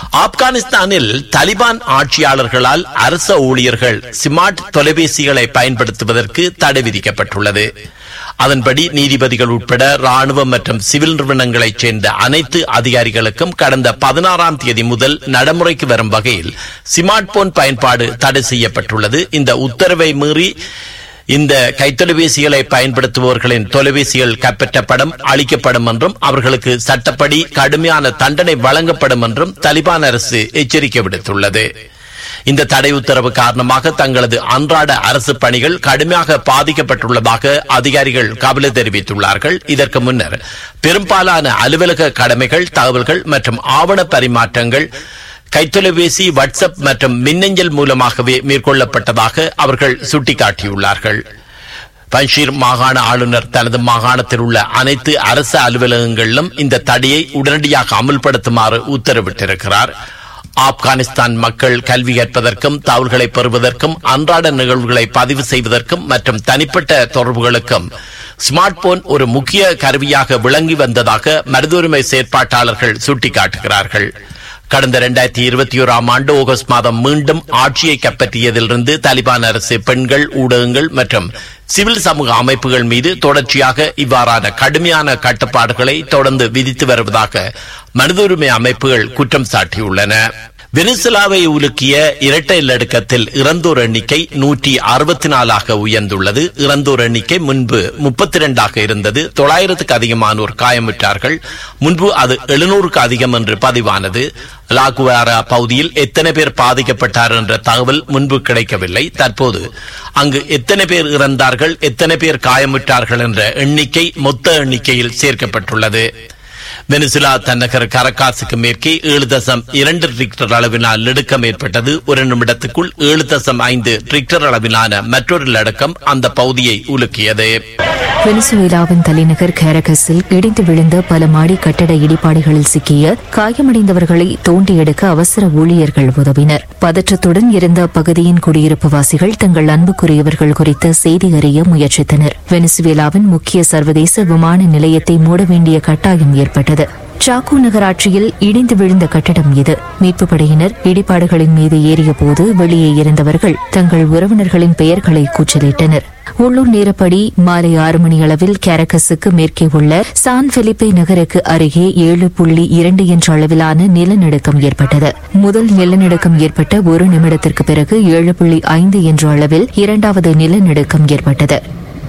ஆப்கானிஸ்தானில் தலிபான் ஆட்சியாளர்களால் அரச ஊழியர்கள் ஸ்மார்ட் தொலைபேசிகளை பயன்படுத்துவதற்கு தடை விதிக்கப்பட்டுள்ளது அதன்படி நீதிபதிகள் உட்பட ராணுவம் மற்றும் சிவில் நிறுவனங்களைச் சேர்ந்த அனைத்து அதிகாரிகளுக்கும் கடந்த பதினாறாம் தேதி முதல் நடைமுறைக்கு வரும் வகையில் ஸ்மார்ட் போன் பயன்பாடு தடை செய்யப்பட்டுள்ளது இந்த உத்தரவை மீறி இந்த கைத்தொலைபேசிகளை பயன்படுத்துபவர்களின் தொலைபேசிகள் கைப்பற்றப்படும் அளிக்கப்படும் என்றும் அவர்களுக்கு சட்டப்படி கடுமையான தண்டனை வழங்கப்படும் என்றும் தலிபான் அரசு எச்சரிக்கை விடுத்துள்ளது இந்த தடை உத்தரவு காரணமாக தங்களது அன்றாட அரசு பணிகள் கடுமையாக பாதிக்கப்பட்டுள்ளதாக அதிகாரிகள் கவலை தெரிவித்துள்ளார்கள் இதற்கு முன்னர் பெரும்பாலான அலுவலக கடமைகள் தகவல்கள் மற்றும் ஆவண பரிமாற்றங்கள் கைத்தொலைபேசி வாட்ஸ்அப் மற்றும் மின்னஞ்சல் மூலமாகவே மேற்கொள்ளப்பட்டதாக அவர்கள் சுட்டிக்காட்டியுள்ளார்கள் பன்ஷீர் மாகாண ஆளுநர் தனது மாகாணத்தில் உள்ள அனைத்து அரசு அலுவலகங்களிலும் இந்த தடையை உடனடியாக அமல்படுத்துமாறு உத்தரவிட்டிருக்கிறார் ஆப்கானிஸ்தான் மக்கள் கல்வி கற்பதற்கும் தகவல்களை பெறுவதற்கும் அன்றாட நிகழ்வுகளை பதிவு செய்வதற்கும் மற்றும் தனிப்பட்ட தொடர்புகளுக்கும் ஸ்மார்ட் போன் ஒரு முக்கிய கருவியாக விளங்கி வந்ததாக மருத்துவரிமை செயற்பாட்டாளர்கள் சுட்டிக்காட்டுகிறார்கள் கடந்த இரண்டாயிரத்தி இருபத்தி ஓராம் ஆண்டு ஆகஸ்ட் மாதம் மீண்டும் ஆட்சியை கைப்பற்றியதிலிருந்து தலிபான் அரசு பெண்கள் ஊடகங்கள் மற்றும் சிவில் சமூக அமைப்புகள் மீது தொடர்ச்சியாக இவ்வாறான கடுமையான கட்டுப்பாடுகளை தொடர்ந்து விதித்து வருவதாக மனித உரிமை அமைப்புகள் குற்றம் சாட்டியுள்ளன வெனிசுலாவை உலுக்கிய இரட்டை நடுக்கத்தில் இறந்தோர் எண்ணிக்கை நூற்றி அறுபத்தி நாலாக உயர்ந்துள்ளது இறந்தோர் எண்ணிக்கை முன்பு முப்பத்தி இரண்டாக இருந்தது தொள்ளாயிரத்துக்கு அதிகமானோர் காயமுற்றார்கள் முன்பு அது எழுநூறுக்கு அதிகம் என்று பதிவானது லாகுவாரா பகுதியில் எத்தனை பேர் பாதிக்கப்பட்டார் என்ற தகவல் முன்பு கிடைக்கவில்லை தற்போது அங்கு எத்தனை பேர் இறந்தார்கள் எத்தனை பேர் காயமுற்றார்கள் என்ற எண்ணிக்கை மொத்த எண்ணிக்கையில் சேர்க்கப்பட்டுள்ளது வெனிசுலா தன்னகர் கரகாசுக்கு மேற்கே ஏழு தசம் இரண்டு ரிக்டர் அளவிலான நடுக்கம் ஏற்பட்டது ஒரு நிமிடத்துக்குள் ஏழு தசம் ஐந்து ரிக்டர் அளவிலான மற்றொரு நடுக்கம் அந்த பகுதியை உலுக்கியது வெனிசுவேலாவின் தலைநகர் கேரகஸில் இடிந்து விழுந்த பல மாடி கட்டட இடிபாடுகளில் சிக்கிய காயமடைந்தவர்களை தோண்டி எடுக்க அவசர ஊழியர்கள் உதவினர் பதற்றத்துடன் இருந்த அப்பகுதியின் குடியிருப்புவாசிகள் தங்கள் அன்புக்குரியவர்கள் குறித்த செய்தி அறிய முயற்சித்தனர் வெனிசுவேலாவின் முக்கிய சர்வதேச விமான நிலையத்தை மூட வேண்டிய கட்டாயம் ஏற்பட்டது சாக்கு நகராட்சியில் இடிந்து விழுந்த கட்டடம் இது மீட்புப் படையினர் இடிபாடுகளின் மீது ஏறிய போது வெளியே இருந்தவர்கள் தங்கள் உறவினர்களின் பெயர்களை கூச்சலிட்டனர் உள்ளூர் நேரப்படி மாலை ஆறு மணி அளவில் கேரகஸுக்கு மேற்கே உள்ள சான் பிலிப்பே நகருக்கு அருகே ஏழு புள்ளி இரண்டு என்ற அளவிலான நிலநடுக்கம் ஏற்பட்டது முதல் நிலநடுக்கம் ஏற்பட்ட ஒரு நிமிடத்திற்கு பிறகு ஏழு புள்ளி ஐந்து என்ற அளவில் இரண்டாவது நிலநடுக்கம் ஏற்பட்டது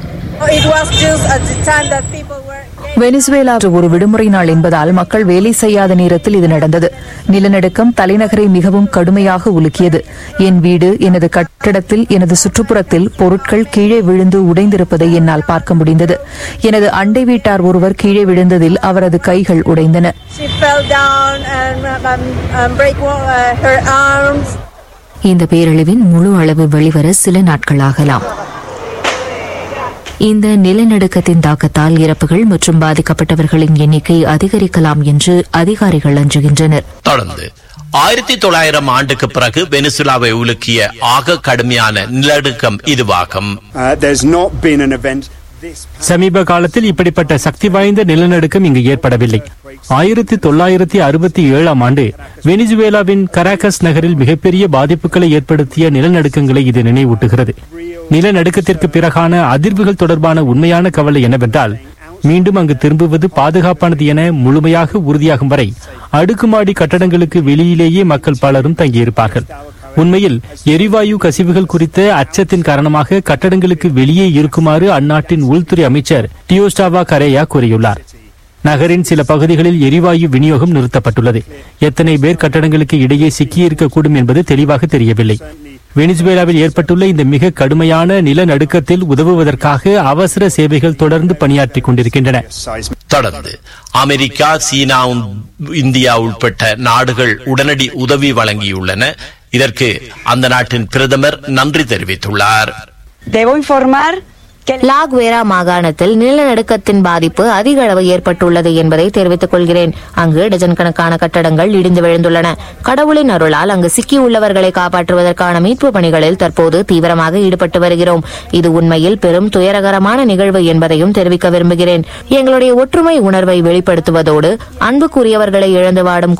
It was just at the time that people were. Venezuela ஒரு விடுமுறை நாள் என்பதால் மக்கள் வேலை செய்யாத நேரத்தில் இது நடந்தது நிலநடுக்கம் தலைநகரை மிகவும் கடுமையாக உலுக்கியது என் வீடு எனது கட்டடத்தில் எனது சுற்றுப்புறத்தில் பொருட்கள் கீழே விழுந்து உடைந்திருப்பதை என்னால் பார்க்க முடிந்தது எனது அண்டை வீட்டார் ஒருவர் கீழே விழுந்ததில் அவரது கைகள் உடைந்தன She fell down and, um, um, break one- uh, her arms. இந்த பேரழிவின் முழு அளவு வெளிவர சில நாட்களாகலாம் இந்த நிலநடுக்கத்தின் தாக்கத்தால் இறப்புகள் மற்றும் பாதிக்கப்பட்டவர்களின் எண்ணிக்கை அதிகரிக்கலாம் என்று அதிகாரிகள் அஞ்சுகின்றனர் தொடர்ந்து ஆயிரத்தி தொள்ளாயிரம் ஆண்டுக்கு பிறகு வெனிசுலாவை உலுக்கிய ஆக கடுமையான நிலநடுக்கம் இதுவாகும் Uh, there's not been an event this சமீப காலத்தில் இப்படிப்பட்ட சக்தி வாய்ந்த நிலநடுக்கம் இங்கு ஏற்படவில்லை ஆயிரத்தி தொள்ளாயிரத்தி அறுபத்தி ஏழாம் ஆண்டு வெனிசுவேலாவின் கராகஸ் நகரில் மிகப்பெரிய பாதிப்புகளை ஏற்படுத்திய நிலநடுக்கங்களை இது நினைவூட்டுகிறது நிலநடுக்கத்திற்கு பிறகான அதிர்வுகள் தொடர்பான உண்மையான கவலை என்னவென்றால் மீண்டும் அங்கு திரும்புவது பாதுகாப்பானது என முழுமையாக உறுதியாகும் வரை அடுக்குமாடி கட்டடங்களுக்கு வெளியிலேயே மக்கள் பலரும் தங்கியிருப்பார்கள் உண்மையில் எரிவாயு கசிவுகள் குறித்த அச்சத்தின் காரணமாக கட்டடங்களுக்கு வெளியே இருக்குமாறு அந்நாட்டின் உள்துறை அமைச்சர் டியோஸ்டாவா கரேயா கூறியுள்ளார் நகரின் சில பகுதிகளில் எரிவாயு விநியோகம் நிறுத்தப்பட்டுள்ளது எத்தனை பேர் கட்டடங்களுக்கு இடையே சிக்கியிருக்கக்கூடும் என்பது தெளிவாக தெரியவில்லை வெனிசுவேலாவில் ஏற்பட்டுள்ள இந்த மிக கடுமையான நிலநடுக்கத்தில் உதவுவதற்காக அவசர சேவைகள் தொடர்ந்து பணியாற்றிக் கொண்டிருக்கின்றன seismic தொடர்ந்து அமெரிக்கா சீனா உம்- இந்தியா உட்பட்ட நாடுகள் உடனடி உதவி வழங்கியுள்ளன இதற்கு அந்த நாட்டின் பிரதமர் நன்றி தெரிவித்துள்ளார் Debo informar que லாக்வேரா மாகாணத்தில் நிலநடுக்கத்தின் பாதிப்பு அதிக அளவு ஏற்பட்டுள்ளது என்பதை தெரிவித்துக் கொள்கிறேன் அங்கு டஜன் கணக்கான கட்டடங்கள் இடிந்து விழுந்துள்ளன கடவுளின் அருளால் அங்கு சிக்கியுள்ளவர்களை காப்பாற்றுவதற்கான மீட்பு பணிகளில் தற்போது தீவிரமாக ஈடுபட்டு வருகிறோம் இது உண்மையில் பெரும் துயரகரமான நிகழ்வு என்பதையும் தெரிவிக்க விரும்புகிறேன் எங்களுடைய ஒற்றுமை உணர்வை வெளிப்படுத்துவதோடு அன்புக்குரியவர்களை இழந்து வாடும்